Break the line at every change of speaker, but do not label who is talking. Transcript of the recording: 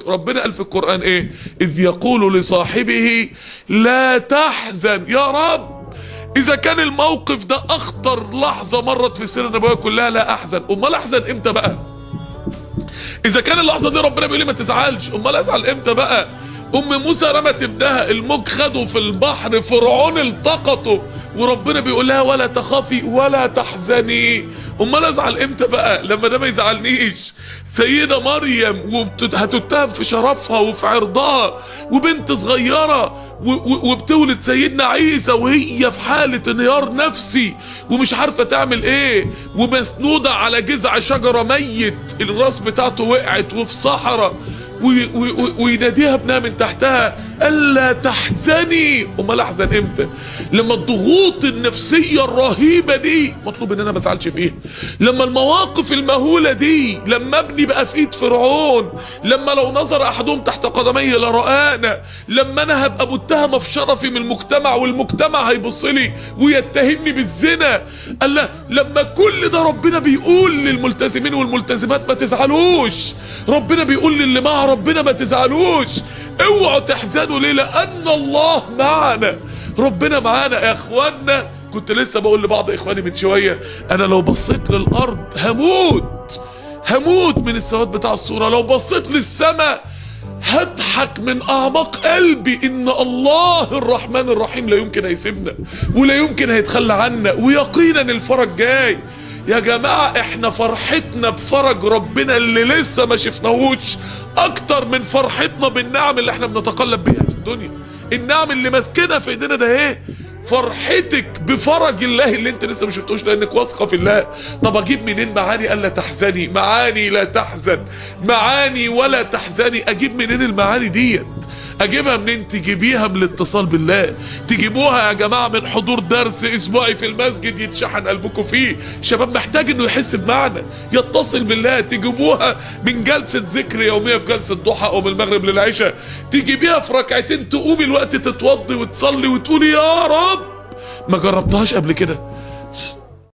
ربنا قال في القرآن ايه اذ يقول لصاحبه لا تحزن يا رب اذا كان الموقف ده اخطر لحظة مرت في السيرة النبوية كلها لا احزن امال احزن امتى بقى اذا كان اللحظة دي ربنا بيقول لي ما تزعلش امال ازعل امتى بقى ام موسى رمت ابنها الموج خده في البحر فرعون التقطه وربنا بيقول لها ولا تخافي ولا تحزني امال ازعل امتى بقى لما ده ما يزعلنيش سيدة مريم هتتهم في شرفها وفي عرضها وبنت صغيرة وبتولد سيدنا عيسى وهي في حالة انهيار نفسي ومش عارفة تعمل ايه ومسنودة على جذع شجرة ميت الراس بتاعته وقعت وفي صحراء ويناديها ابنها من تحتها الا تحزني امال احزن امتى لما الضغوط النفسيه الرهيبه دي مطلوب ان انا ما ازعلش فيها لما المواقف المهوله دي لما ابني بقى في ايد فرعون لما لو نظر احدهم تحت قدمي لرآنا لما انا هبقى متهمه في شرفي من المجتمع والمجتمع هيبص لي ويتهمني بالزنا الله لما كل ده ربنا بيقول للملتزمين والملتزمات ما تزعلوش ربنا بيقول للي مع ربنا ما تزعلوش اوعوا تحزنوا ليه لان الله معنا ربنا معانا يا اخوانا كنت لسه بقول لبعض اخواني من شويه انا لو بصيت للارض هموت هموت من السواد بتاع الصوره لو بصيت للسماء هضحك من اعماق قلبي ان الله الرحمن الرحيم لا يمكن هيسيبنا ولا يمكن هيتخلى عنا ويقينا الفرج جاي يا جماعة احنا فرحتنا بفرج ربنا اللي لسه ما شفناهوش اكتر من فرحتنا بالنعم اللي احنا بنتقلب بيها في الدنيا النعم اللي ماسكنا في ايدينا ده ايه فرحتك بفرج الله اللي انت لسه ما شفتوش لانك واثقه في الله طب اجيب منين معاني الا تحزني معاني لا تحزن معاني ولا تحزني اجيب منين المعاني ديت اجيبها منين تجيبيها من الاتصال بالله تجيبوها يا جماعه من حضور درس اسبوعي في المسجد يتشحن قلبكم فيه شباب محتاج انه يحس بمعنى يتصل بالله تجيبوها من جلسه ذكر يوميه في جلسه ضحى او من المغرب للعشاء تجيبيها في ركعتين تقومي الوقت تتوضي وتصلي وتقولي يا رب ما جربتهاش قبل كده